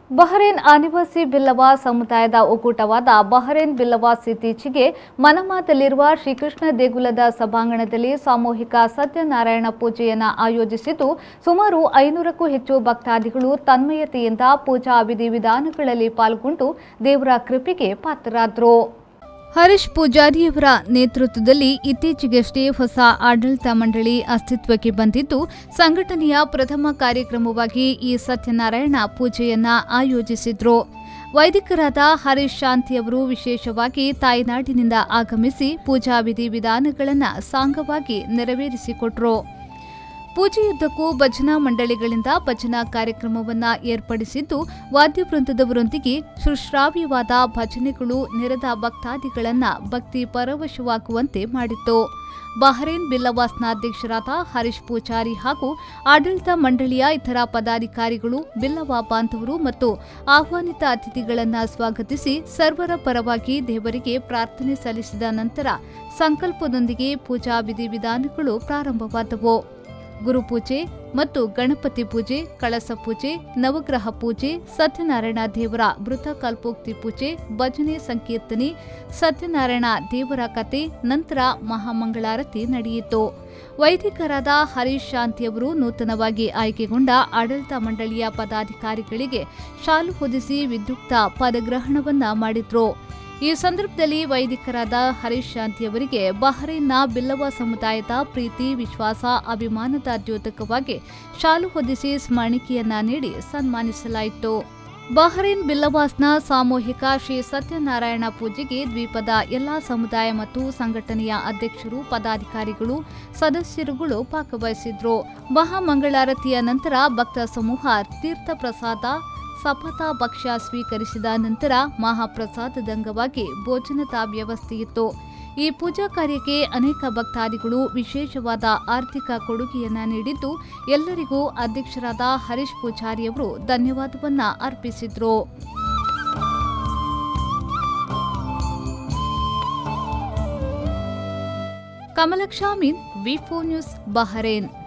Bahrain ಆದಿವಾಸಿ ಬಿಲ್ಲವ ಸಮುದಾಯದ ಒಕ್ಕೂಟವಾದ Bahrain Billavas ಇತ್ತೀಚೆಗೆ ಮನಮಾದಲ್ಲಿರುವ ಶ್ರೀಕೃಷ್ಣ ದೇಗುಲದ ಸಭಾಂಗಣದಲ್ಲಿ ಸಾಮೂಹಿಕ ಸತ್ಯನಾರಾಯಣ ಪೂಜೆಯನ್ನು ಆಯೋಜಿಸಿದ್ದು ಸುಮಾರು ಐನೂರಕ್ಕೂ ಹೆಚ್ಚು ಭಕ್ತಾದಿಗಳು ತನ್ಮಯತೆಯಿಂದ ಪೂಜಾ ವಿಧಿವಿಧಾನಗಳಲ್ಲಿ ಪಾಲ್ಗೊಂಡು ದೇವರ ಕೃಪೆಗೆ ಪಾತ್ರರಾದರು ಹರೀಶ್ ಪೂಜಾರಿಯವರ ನೇತೃತ್ವದಲ್ಲಿ ಇತ್ತೀಚೆಗಷ್ಟೇ ಹೊಸ ಆಡಳಿತ ಮಂಡಳಿ ಅಸ್ತಿತ್ವಕ್ಕೆ ಬಂದಿದ್ದು ಸಂಘಟನೆಯ ಪ್ರಥಮ ಕಾರ್ಯಕ್ರಮವಾಗಿ ಈ ಸತ್ಯನಾರಾಯಣ ಪೂಜೆಯನ್ನ ಆಯೋಜಿಸಿದ್ರು ವೈದಿಕರಾದ ಹರೀಶ್ ಶಾಂತಿಯವರು ವಿಶೇಷವಾಗಿ ತಾಯ್ನಾಡಿನಿಂದ ಆಗಮಿಸಿ ಪೂಜಾ ವಿಧಿವಿಧಾನಗಳನ್ನು ಸಾಂಗವಾಗಿ ನೆರವೇರಿಸಿಕೊಟ್ರು ಪೂಜೆಯುದ್ದಕ್ಕೂ ಭಜನಾ ಮಂಡಳಿಗಳಿಂದ ಭಜನಾ ಕಾರ್ಯಕ್ರಮವನ್ನ ಏರ್ಪಡಿಸಿದ್ದು ವಾದ್ಯವೃಂದದವರೊಂದಿಗೆ ಸುಶ್ರಾವ್ಯವಾದ ಭಜನೆಗಳು ನೆರೆದ ಭಕ್ತಾದಿಗಳನ್ನ ಭಕ್ತಿ ಪರವಶವಾಗುವಂತೆ ಮಾಡಿತ್ತು ಬಹರೇನ್ ಬಿಲ್ಲವಾಸ್ನ ಅಧ್ಯಕ್ಷರಾದ ಹರೀಶ್ ಪೂಜಾರಿ ಹಾಗೂ ಆಡಳಿತ ಮಂಡಳಿಯ ಇತರ ಪದಾಧಿಕಾರಿಗಳು ಬಿಲ್ಲವ ಬಾಂಧವರು ಮತ್ತು ಆಹ್ವಾನಿತ ಅತಿಥಿಗಳನ್ನ ಸ್ವಾಗತಿಸಿ ಸರ್ವರ ಪರವಾಗಿ ದೇವರಿಗೆ ಪ್ರಾರ್ಥನೆ ಸಲ್ಲಿಸಿದ ನಂತರ ಸಂಕಲ್ಪದೊಂದಿಗೆ ಪೂಜಾ ವಿಧಿವಿಧಾನಗಳು ಪ್ರಾರಂಭವಾದವು ಗುರುಪೂಜೆ ಮತ್ತು ಗಣಪತಿ ಪೂಜೆ ಕಳಸ ಪೂಜೆ ನವಗ್ರಹ ಪೂಜೆ ಸತ್ಯನಾರಾಯಣ ದೇವರ ಮೃತ ಕಲ್ಪೋಕ್ತಿ ಪೂಜೆ ಭಜನೆ ಸಂಕೀರ್ತನೆ ಸತ್ಯನಾರಾಯಣ ದೇವರ ಕತೆ ನಂತರ ಮಹಾಮಂಗಳಾರತಿ ನಡೆಯಿತು ವೈದಿಕರಾದ ಹರೀಶ್ ಶಾಂತಿಯವರು ನೂತನವಾಗಿ ಆಯ್ಕೆಗೊಂಡ ಆಡಳಿತ ಮಂಡಳಿಯ ಪದಾಧಿಕಾರಿಗಳಿಗೆ ಶಾಲು ಹೊದಿಸಿ ವಿದ್ಯುಕ್ತ ಪದಗ್ರಹಣವನ್ನ ಮಾಡಿದ್ರು ಈ ಸಂದರ್ಭದಲ್ಲಿ ವೈದಿಕರಾದ ಹರೀಶ್ ಶಾಂತಿಯವರಿಗೆ ಬಹರೇನ್ನ ಬಿಲ್ಲವ ಸಮುದಾಯದ ಪ್ರೀತಿ ವಿಶ್ವಾಸ ಅಭಿಮಾನದ ದ್ಯೋತಕವಾಗಿ ಶಾಲು ಹೊದಿಸಿ ಸ್ಮರಣಿಕೆಯನ್ನ ನೀಡಿ ಸನ್ಮಾನಿಸಲಾಯಿತು ಬಹರೇನ್ ಬಿಲ್ಲವಾಸ್ನ ಸಾಮೂಹಿಕ ಶ್ರೀ ಸತ್ಯನಾರಾಯಣ ಪೂಜೆಗೆ ದ್ವೀಪದ ಎಲ್ಲಾ ಸಮುದಾಯ ಮತ್ತು ಸಂಘಟನೆಯ ಅಧ್ಯಕ್ಷರು ಪದಾಧಿಕಾರಿಗಳು ಸದಸ್ಯರುಗಳು ಭಾಗವಹಿಸಿದ್ರು ಮಹಾಮಂಗಳಾರತಿಯ ನಂತರ ಭಕ್ತ ಸಮೂಹ ತೀರ್ಥ ಪ್ರಸಾದ ಸಪಥ ಭಕ್ಷ್ಯ ಸ್ವೀಕರಿಸಿದ ನಂತರ ಮಹಾಪ್ರಸಾದದ ಅಂಗವಾಗಿ ಭೋಜನದ ವ್ಯವಸ್ಥೆಯಿತ್ತು ಈ ಪೂಜಾ ಕಾರ್ಯಕ್ಕೆ ಅನೇಕ ಭಕ್ತಾದಿಗಳು ವಿಶೇಷವಾದ ಆರ್ಥಿಕ ಕೊಡುಗೆಯನ್ನ ನೀಡಿದ್ದು ಎಲ್ಲರಿಗೂ ಅಧ್ಯಕ್ಷರಾದ ಹರೀಶ್ ಪೂಜಾರಿಯವರು ಧನ್ಯವಾದವನ್ನ ಅರ್ಪಿಸಿದ್ರು ಕಮಲಕ್ಷಾಮೀನ್ ವಿ ನ್ಯೂಸ್ ಬಹರೇನ್